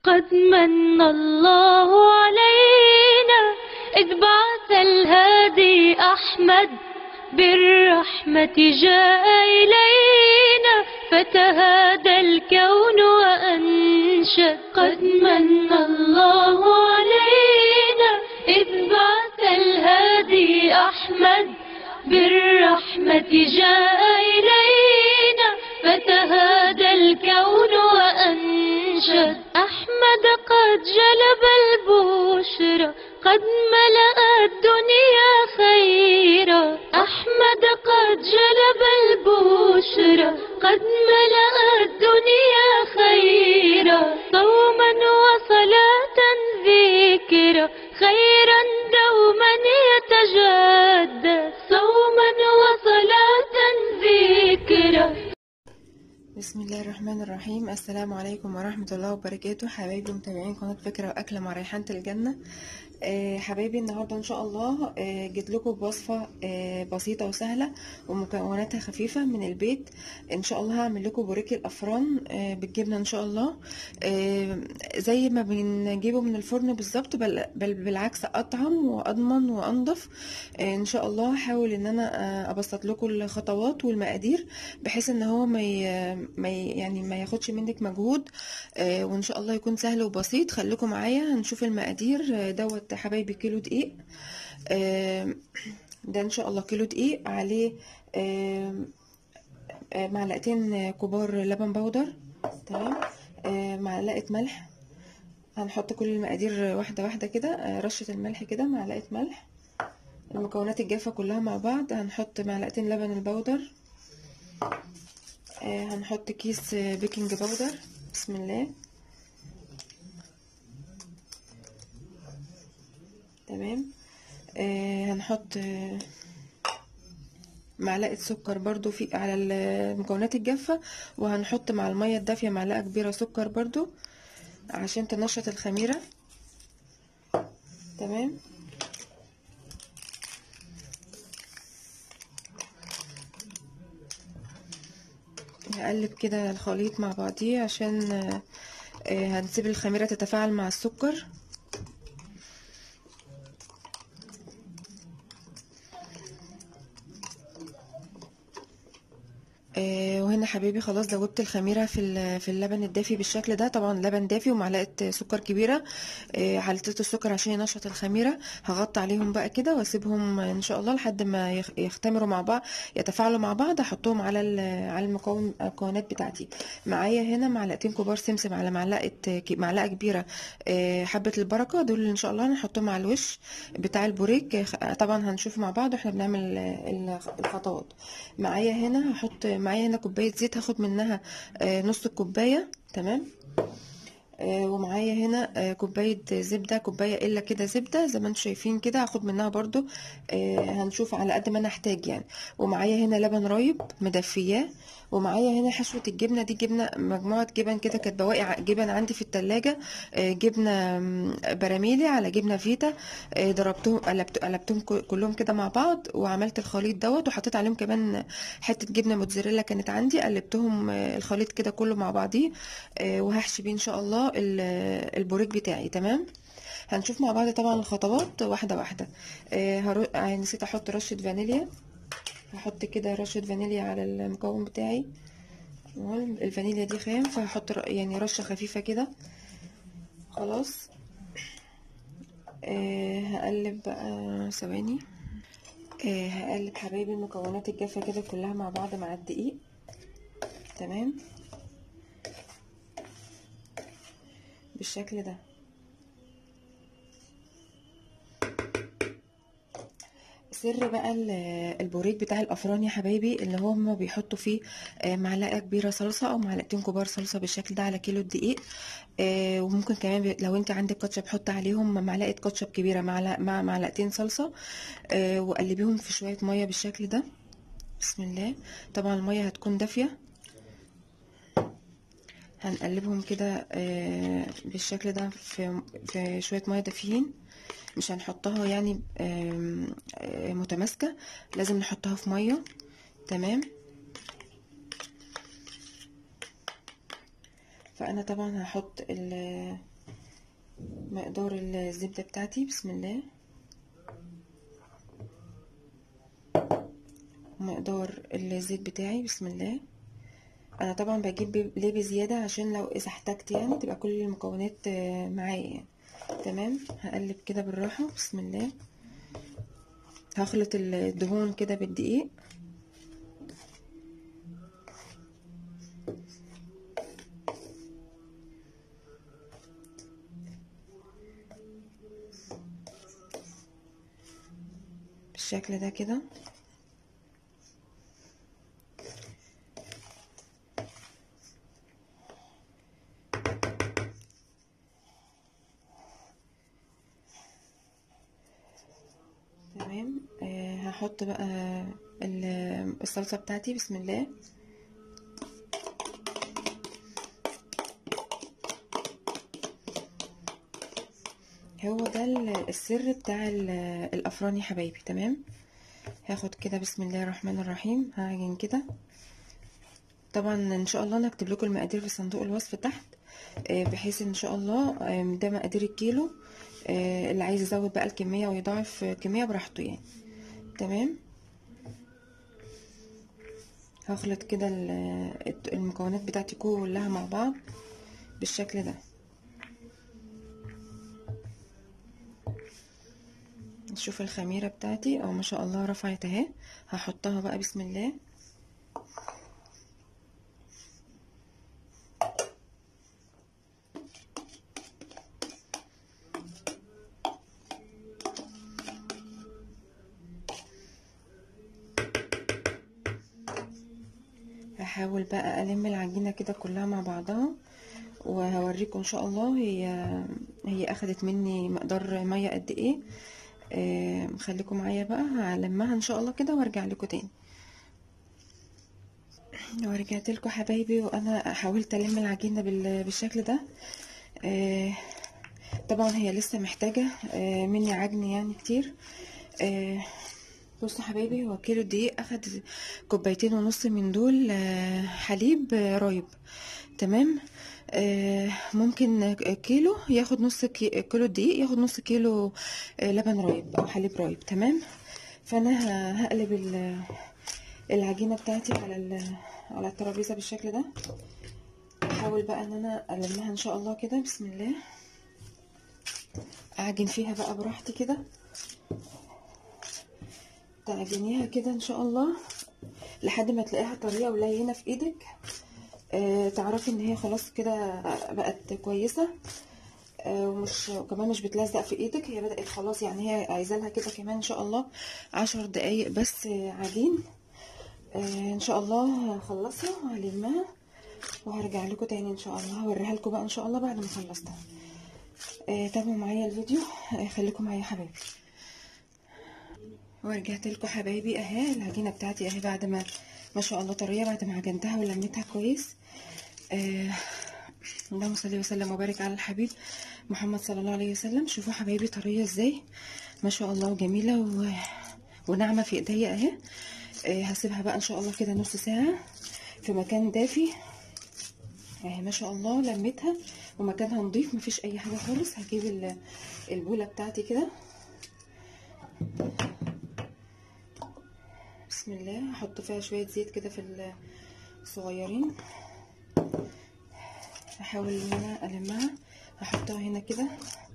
قد من الله علينا إذ بعث الهادي أحمد بالرحمة جاء إلينا فتهادى الكون وأنشد قد من الله علينا إذ بعث الهادي أحمد بالرحمة جاء إلينا فتهادى الكون وأنشد أحمد قد جلب البشرى قد ملأ الدنيا خيرا أحمد قد جلب البشرى قد ملأ الدنيا خيرا صوما وصلاة ذكرا خيرا دوما يتجدد صوما وصلاة ذكرا بسم الله الرحمن الرحيم السلام عليكم ورحمة الله وبركاته حبايبي متابعين قناة فكرة وأكلة مع ريحانة الجنة آه، حبايبي النهاردة إن شاء الله آه، جيت لكم بوصفة آه، بسيطة وسهلة ومكوناتها خفيفة من البيت إن شاء الله هعمل لكم بوريكي الأفران آه، بالجبنة إن شاء الله آه، زي ما بنجيبه من الفرن بالظبط بل, بل بالعكس أطعم وأضمن وأنضف آه، إن شاء الله هحاول إن أنا آه، أبسط لكم الخطوات والمقادير بحيث إن هو ما ي... ما ي... يعني ما ياخدش منك مجهود آه، وإن شاء الله يكون سهل وبسيط خليكم معايا هنشوف المقادير آه، دوت حبايبي كيلو دقيق آه، ده إن شاء الله كيلو دقيق عليه آه، آه، معلقتين كبار لبن بودر تمام آه، معلقة ملح هنحط كل المقادير واحدة واحدة كده آه، رشة الملح كده معلقة ملح المكونات الجافة كلها مع بعض هنحط معلقتين لبن البودر آه، هنحط كيس آه، بيكنج باودر بسم الله تمام آه، هنحط آه، معلقة سكر برضو في على المكونات الجافة وهنحط مع المية الدافية معلقة كبيرة سكر برضو عشان تنشط الخميرة تمام نقلب كده الخليط مع بعضيه عشان آه، آه، هنسيب الخميرة تتفاعل مع السكر آه، وهنا حبيبي خلاص دوبت الخميره في ال- في اللبن الدافي بالشكل ده طبعا لبن دافي ومعلقه سكر كبيره آه، حلتت السكر عشان ينشط الخميره هغطي عليهم بقى كده واسيبهم ان شاء الله لحد ما يخ- يختمروا مع بعض يتفاعلوا مع بعض احطهم على ال- على المكون المكونات بتاعتي معايا هنا معلقتين كبار سمسم على معلقه ك- معلقه كبيره آه، حبه البركه دول ان شاء الله هنحطهم على الوش بتاع البوريك آه، طبعا هنشوف مع بعض واحنا بنعمل ال- الخطوات معايا هنا هحط معايا هنا كوبايه زيت هاخد منها آه، نص الكوبايه تمام آه، ومعايا هنا آه، كوبايه زبده كوبايه الا كده زبده زي ما انتم شايفين كده هاخد منها برضو آه، هنشوف على قد ما انا احتاج يعني ومعايا هنا لبن رايب مدفياه ومعايا هنا حشوه الجبنه دي جبنه مجموعه جبن كده كانت بواقي ع- جبن عندي في التلاجة آه، جبنه مم، براميلي على جبنه فيتا آه، ضربتهم قلبت قلبتهم ك- كلهم كده مع بعض وعملت الخليط دوت وحطيت عليهم كمان حته جبنه موتزاريلا كانت عندي قلبتهم آه، الخليط كده كله مع بعضيه آه، وهحشي بيه ان شاء الله ال- البوريك بتاعي تمام هنشوف مع بعض طبعا الخطوات واحده واحده آه، هرو... آه، نسيت احط رشه فانيليا هحط كده رشه فانيليا على المكون بتاعي تمام؟ الفانيليا دي خام فهحط ر- يعني رشه خفيفه كده خلاص آه هقلب بقى ثواني آه هقلب حبايبي المكونات الجافة كده كلها مع بعض مع الدقيق تمام بالشكل ده سر بقى ال- البوريك بتاع الافران يا حبايبي اللي هو هما بيحطوا فيه آه، معلقه كبيره صلصه او معلقتين كبار صلصه بالشكل ده على كيلو الدقيق آه، وممكن كمان بي- لو انت عندك كاتشب حط عليهم معلقه كاتشب كبيره معلق مع معلقتين صلصه آه، وقلبيهم في شويه ميه بالشكل ده بسم الله طبعا الميه هتكون دافيه هنقلبهم كده آه، بالشكل ده في في شويه ميه دافيين مش هنحطها يعني آم، آه، متماسكة لازم نحطها في مية تمام فانا طبعا هحط ال- مقدار الزبدة بتاعتي بسم الله ومقدار الزيت بتاعي بسم الله انا طبعا بجيب ليه بزيادة عشان لو اذا احتجت يعني تبقى كل المكونات معايا يعني تمام هقلب كده بالراحة بسم الله هخلط الدهون كده بالدقيق بالشكل ده كده تمام آه هحط بقى الصلصة بتاعتي بسم الله هو ده السر بتاع الافران يا حبايبي تمام هاخد كده بسم الله الرحمن الرحيم هعجن كده طبعا ان شاء الله انا اكتب لكم المقادير في صندوق الوصف تحت بحيث ان شاء الله ده مقادير الكيلو اللي عايز يزود بقى الكميه ويضاعف الكميه براحته يعني تمام هخلط كده المكونات بتاعتي كلها مع بعض بالشكل ده نشوف الخميرة بتاعتي او ما شاء الله رفعت اهي هحطها بقى بسم الله هحاول بقى الم العجينه كده كلها مع بعضها وهوريكم ان شاء الله هي هي اخدت مني مقدار ميه قد ايه آه خليكم معايا بقى هلمها ان شاء الله كده وارجع لكم تاني ورجعت لكم حبايبي وانا حاولت الم العجينه بالشكل ده آه طبعا هي لسه محتاجه آه مني عجن يعني كتير آه بصوا حبايبي هو كيلو دقيق اخد كوبايتين ونص من دول حليب رايب تمام آه ممكن كيلو ياخد نص كيلو دقيق ياخد نص كيلو لبن رايب او حليب رايب تمام فانا هقلب العجينه بتاعتي على على الترابيزه بالشكل ده احاول بقى ان انا المها ان شاء الله كده بسم الله اعجن فيها بقى براحتي كده تعجنيها كده ان شاء الله لحد ما تلاقيها طريه ولينه في ايدك آه تعرفي ان هي خلاص كده بقت كويسه آه ومش وكمان مش بتلزق في ايدك هي بدات خلاص يعني هي عايزه لها كده كمان ان شاء الله عشر دقايق بس عجين آه ان شاء الله هخلصها وهلمها وهرجع لكم تاني ان شاء الله هوريها لكم بقى ان شاء الله بعد ما خلصتها آه تابعوا معايا الفيديو آه خليكم معايا حبايبي ورجعت لكم حبايبي اهي العجينه بتاعتي اهي بعد ما ما شاء الله طريه بعد ما عجنتها ولميتها كويس آه اللهم صل وسلم وبارك على الحبيب محمد صلى الله عليه وسلم شوفوا حبايبي طريه ازاي ما شاء الله وجميله و... وناعمه في ايديا اهي آه هسيبها بقى ان شاء الله كده نص ساعه في مكان دافي اهي ما شاء الله لميتها ومكانها نضيف مفيش اي حاجه خالص هجيب البوله بتاعتي كده بسم الله هحط فيها شويه زيت كده في الصغيرين هحاول ان انا المها هحطها هنا كده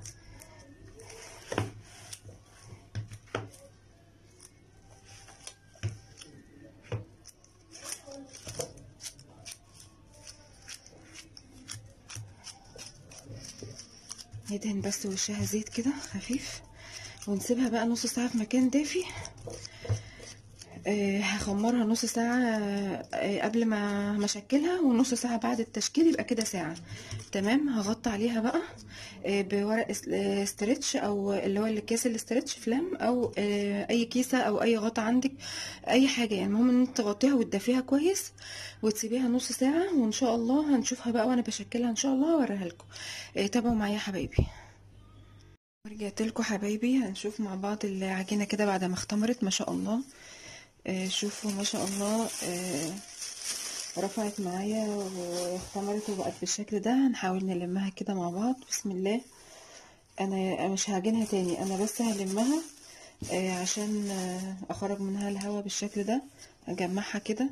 ندهن بس وشها زيت كده خفيف ونسيبها بقى نص ساعه في مكان دافي آه هخمرها نص ساعة آه قبل ما مشكلها ونص ساعة بعد التشكيل يبقى كده ساعة تمام هغطي عليها بقى آه بورق استرتش او اللي هو الكيس الاسترتش فلام او اي كيسة او اي غطا عندك اي حاجة يعني المهم ان انت تغطيها وتدفيها كويس وتسيبيها نص ساعة وان شاء الله هنشوفها بقى وانا بشكلها ان شاء الله واوريها لكم تابعوا معايا حبايبي رجعت لكم حبايبي هنشوف مع بعض العجينة كده بعد ما اختمرت ما شاء الله آه شوفوا ما شاء الله آه رفعت معايا واختمرت وبقت بالشكل ده هنحاول نلمها كده مع بعض بسم الله انا مش هعجنها تاني انا بس هلمها آه، عشان آه، اخرج منها الهواء بالشكل ده اجمعها كده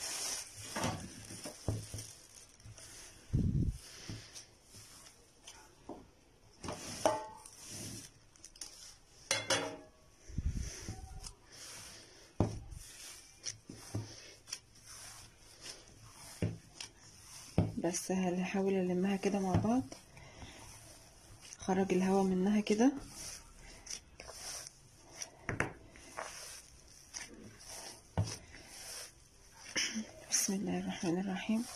بس هحاول المها كده مع بعض خرج الهواء منها كده بسم الله الرحمن الرحيم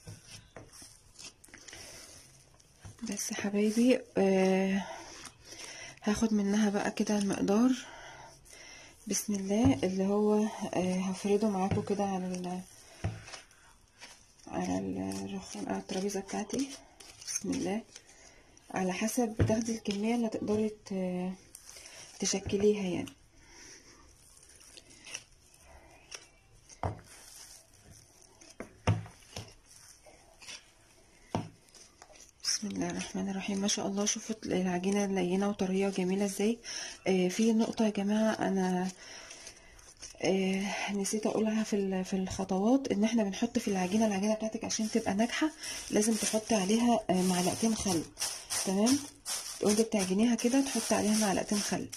بس حبايبي آه هاخد منها بقى كده المقدار بسم الله اللي هو آه هفرده معاكم كده على ال على الرخام على الترابيزه بتاعتي بسم الله على حسب بتاخدي الكميه اللي تقدري ت- تشكليها يعني بسم الله الرحمن الرحيم ما شاء الله شوفوا العجينه لينه وطريه وجميله ازاي آه في نقطه يا جماعه انا آه نسيت اقولها في ال- في الخطوات ان احنا بنحط في العجينه العجينه بتاعتك عشان تبقى ناجحه لازم تحطي عليها آه معلقتين خل تمام وانت بتعجنيها كده تحطي عليها معلقتين خل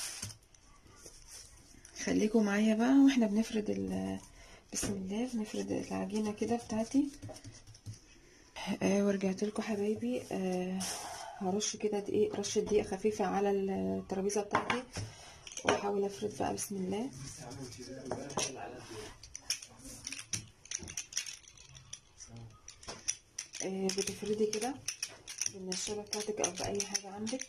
خليكم معايا بقى واحنا بنفرد ال بسم الله بنفرد العجينه كده بتاعتي آه ورجعت لكم حبايبي آه هرش كده دقيق رشه دقيق خفيفه على الترابيزه بتاعتي واحاول افرد بقى بسم الله آه بتفردي كده بالنشابه بتاعتك او باي حاجه عندك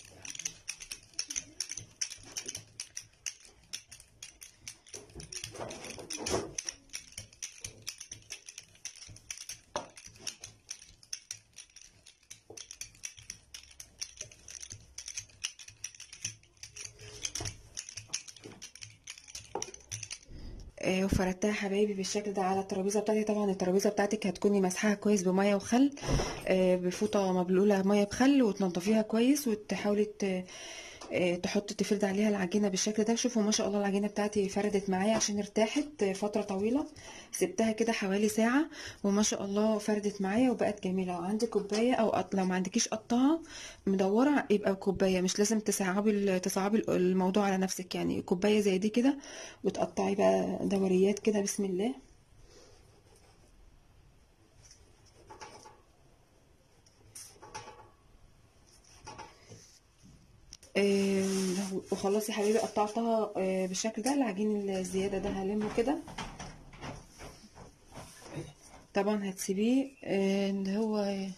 آه، وفردتها يا حبايبي بالشكل ده على الترابيزه بتاعتي طبعا الترابيزه بتاعتك هتكوني مسحها كويس بميه وخل آه، بفوطه مبلوله ميه بخل وتنضفيها كويس وتحاولي ت- آه، تحطي تفرد عليها العجينه بالشكل ده شوفوا ما شاء الله العجينه بتاعتي فردت معايا عشان ارتاحت فتره طويله سبتها كده حوالي ساعه وما شاء الله فردت معايا وبقت جميله لو عندك كوبايه او قط- لو ما عندكيش قطعه مدوره يبقى كوبايه مش لازم تصعبي ال- تصعبي الموضوع على نفسك يعني كوبايه زي دي كده وتقطعي بقى دوريات كده بسم الله آه، وخلاص يا حبيبي قطعتها آه، بالشكل ده العجين الزياده ده هلمه كده طبعا هتسيبيه آه، اللي هو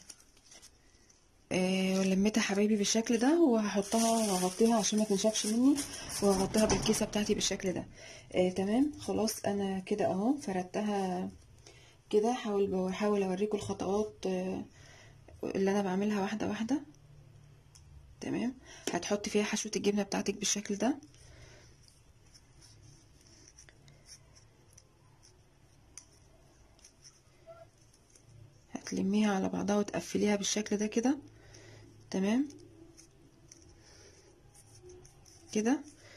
آه، لميتها حبايبي بالشكل ده وهحطها واغطيها عشان ما تنشفش مني وهغطيها بالكيسه بتاعتي بالشكل ده آه، تمام خلاص انا كده اهو فردتها كده حاول بحاول اوريكم الخطوات آه، اللي انا بعملها واحده واحده تمام هتحطي فيها حشوه الجبنه بتاعتك بالشكل ده هتلميها على بعضها وتقفليها بالشكل ده كده تمام كده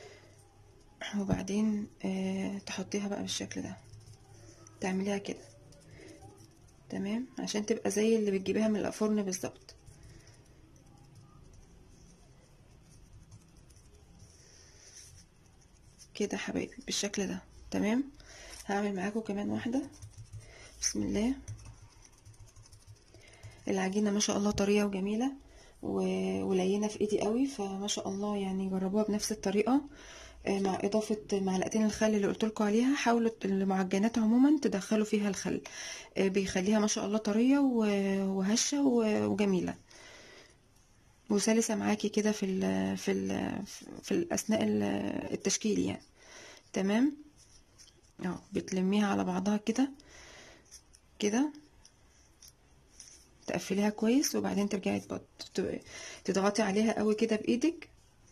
وبعدين آه تحطيها بقى بالشكل ده تعمليها كده تمام عشان تبقى زي اللي بتجيبيها من الفرن بالظبط كده حبايبي بالشكل ده تمام هعمل معاكم كمان واحده بسم الله العجينه ما شاء الله طريه وجميله و- ولينه في ايدي قوي فما شاء الله يعني جربوها بنفس الطريقه آه، مع اضافه معلقتين الخل اللي قلت لكم عليها حاولوا المعجنات عموما تدخلوا فيها الخل آه، بيخليها ما شاء الله طريه و- وهشه و- وجميله وسلسه معاكي كده في ال في ال في اثناء التشكيل يعني تمام اه بتلميها على بعضها كده كده تقفليها كويس وبعدين ترجعي تبط- ت- تضغطي عليها قوي كده بايدك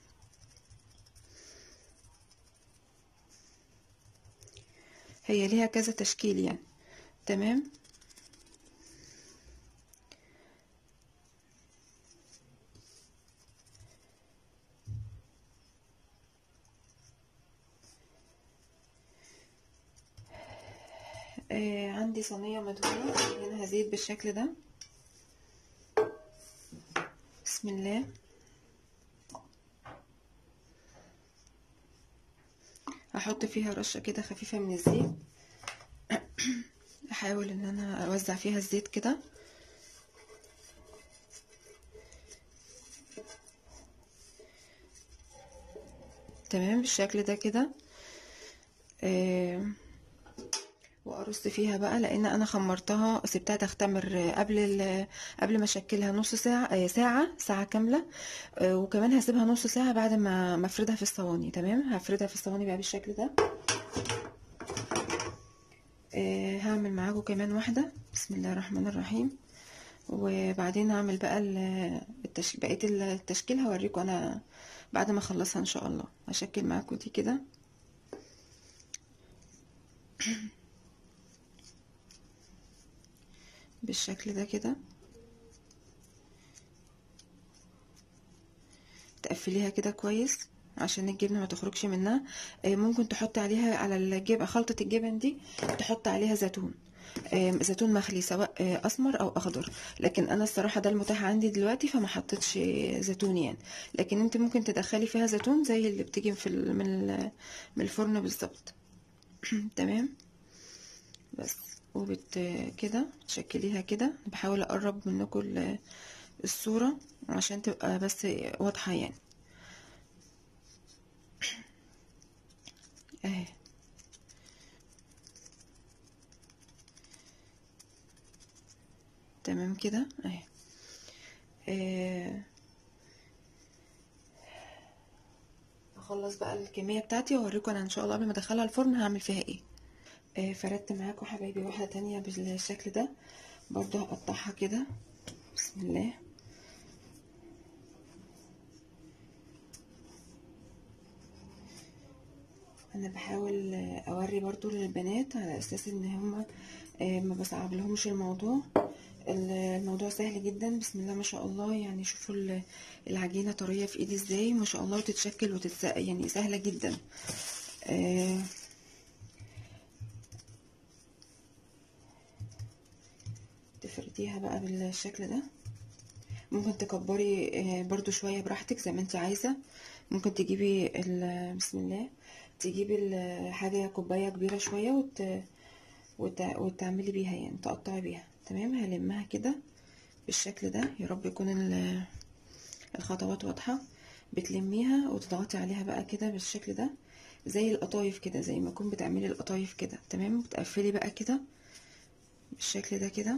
هي ليها كذا تشكيل يعني تمام آه عندي صينية مدهونة هنا زيت بالشكل ده بسم الله هحط فيها رشة كده خفيفة من الزيت احاول ان انا اوزع فيها الزيت كده تمام بالشكل ده كده آه وارص فيها بقى لان انا خمرتها سبتها تختمر قبل قبل ما اشكلها نص ساعه ساعه ساعه كامله وكمان هسيبها نص ساعه بعد ما ما افردها في الصواني تمام هفردها في الصواني بقى بالشكل ده هعمل معاكم كمان واحده بسم الله الرحمن الرحيم وبعدين هعمل بقى التش... بقيه التشكيل هوريكم انا بعد ما اخلصها ان شاء الله هشكل معاكم دي كده بالشكل ده كده تقفليها كده كويس عشان الجبنه ما تخرجش منها ممكن تحط عليها على الجبن خلطه الجبن دي تحط عليها زيتون زيتون مخلي سواء اسمر او اخضر لكن انا الصراحه ده المتاح عندي دلوقتي فما حطيتش زيتون يعني لكن انت ممكن تدخلي فيها زيتون زي اللي بتيجي في من من الفرن بالظبط تمام بس وبت كده تشكليها كده بحاول اقرب منكم الصوره عشان تبقى بس واضحه يعني اهي تمام كده اهي آه. اخلص بقى الكميه بتاعتي واوريكم انا ان شاء الله قبل ما ادخلها الفرن هعمل فيها ايه آه فردت معاكم حبايبي واحده تانية بالشكل ده برضو هقطعها كده بسم الله انا بحاول اوري برضو للبنات على اساس ان هما آه ما بصعب لهمش الموضوع الموضوع سهل جدا بسم الله ما شاء الله يعني شوفوا العجينه طريه في ايدي ازاي ما شاء الله وتتشكل وتتسق يعني سهله جدا آه تفرديها بقى بالشكل ده ممكن تكبري برضو شويه براحتك زي ما انت عايزه ممكن تجيبي بسم الله تجيبي الحاجه كوبايه كبيره شويه وت... وت... وتعملي بيها يعني تقطعي بيها تمام هلمها كده بالشكل ده يا رب يكون الخطوات واضحه بتلميها وتضغطي عليها بقى كده بالشكل ده زي القطايف كده زي ما تكون بتعملي القطايف كده تمام بتقفلي بقى كده بالشكل ده كده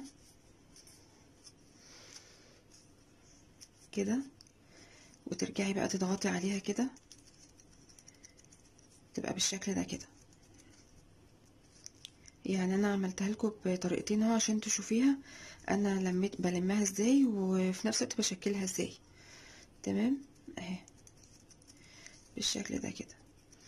كده وترجعي بقى تضغطي عليها كده تبقى بالشكل ده كده يعني انا عملتها لكم بطريقتين اهو عشان تشوفيها انا لميت بلمها ازاي وفي نفس الوقت بشكلها ازاي تمام اهي بالشكل ده كده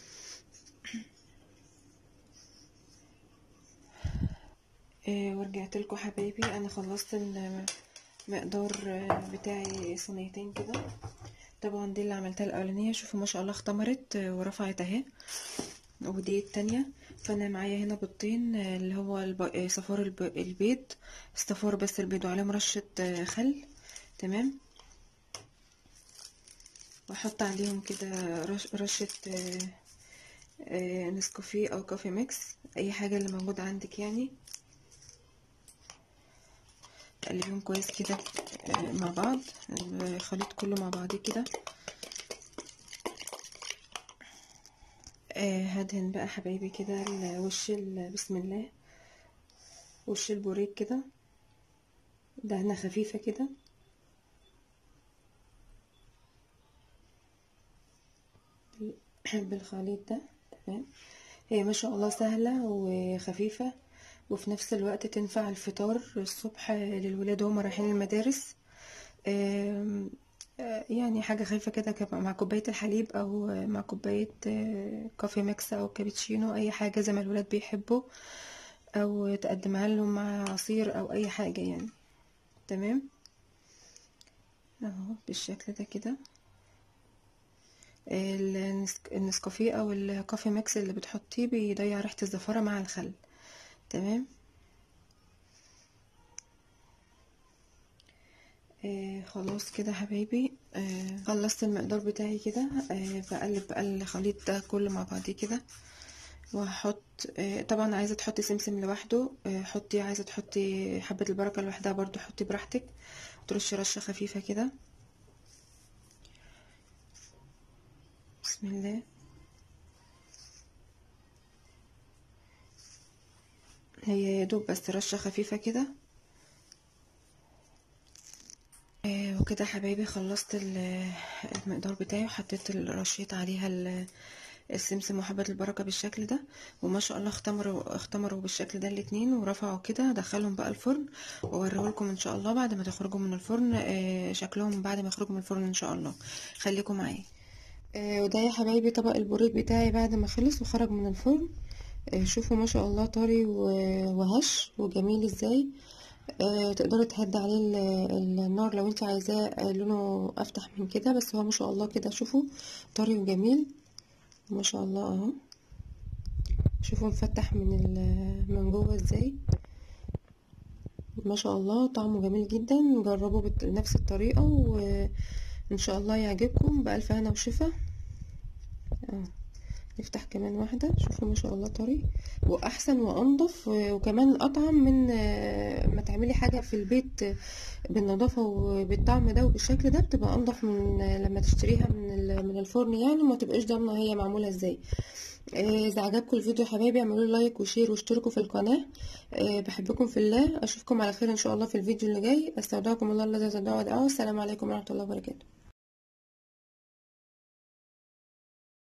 إيه ورجعت لكم حبايبي انا خلصت المقدار بتاعي صينيتين كده طبعا دي اللي عملتها الاولانيه شوفوا ما شاء الله اختمرت ورفعت اهي ودي التانية فانا معايا هنا بيضتين اللي هو الب... صفار الب... البيض صفار بس البيض وعليهم رشة خل تمام واحط عليهم كده رش... رشة نسكافيه او كافي ميكس اي حاجة اللي موجودة عندك يعني تقلبيهم كويس كده مع بعض الخليط كله مع بعض كده هدهن بقى حبايبي كده وش بسم الله وش البوريك كده دهنة خفيفة كده بالخليط ده تمام هي ما شاء الله سهلة وخفيفة وفي نفس الوقت تنفع الفطار الصبح للولاد وهم رايحين المدارس يعني حاجة خفيفة كده مع كوباية الحليب أو مع كوباية كافي ميكس أو كابتشينو أي حاجة زي ما الولاد بيحبوا أو تقدمها لهم مع عصير أو أي حاجة يعني تمام اهو بالشكل ده كده النسكافيه أو الكافي ميكس اللي بتحطيه بيضيع ريحة الزفارة مع الخل تمام آه خلاص كده حبايبي آه خلصت المقدار بتاعي كده آه بقلب بقى الخليط ده كله مع بعضيه كده وهحط آه طبعا عايزه تحطي سمسم لوحده آه حطي عايزه تحطي حبه البركه لوحدها برضو حطي براحتك ترشي رشه خفيفه كده بسم الله هي يا دوب بس رشه خفيفه كده آه وكده حبايبي خلصت المقدار بتاعي وحطيت رشيت عليها السمسم وحبة البركة بالشكل ده وما شاء الله اختمروا اختمروا بالشكل ده الاتنين ورفعوا كده دخلهم بقى الفرن واوريهولكم ان شاء الله بعد ما تخرجوا من الفرن آه شكلهم بعد ما يخرجوا من الفرن ان شاء الله خليكم معايا آه وده يا حبايبي طبق البوريك بتاعي بعد ما خلص وخرج من الفرن آه شوفوا ما شاء الله طري وهش وجميل ازاي آه تقدري تهدي عليه النار لو انت عايزاه لونه افتح من كده بس هو ما شاء الله كده شوفوا طري وجميل ما شاء الله اهو شوفوا مفتح من من جوه ازاي ما شاء الله طعمه جميل جدا جربوه بنفس الطريقه وان شاء الله يعجبكم بالف هنا وشفا اه نفتح كمان واحدة شوفوا ما شاء الله طري واحسن وانضف وكمان اطعم من ما تعملي حاجة في البيت بالنظافة وبالطعم ده وبالشكل ده بتبقى انضف من لما تشتريها من من الفرن يعني وما تبقاش ضامنة هي معمولة ازاي اذا عجبكم الفيديو يا حبايبي اعملوا لايك وشير واشتركوا في القناة بحبكم في الله اشوفكم على خير ان شاء الله في الفيديو اللي جاي استودعكم الله الذي تدعوا ودعوه السلام عليكم ورحمة الله وبركاته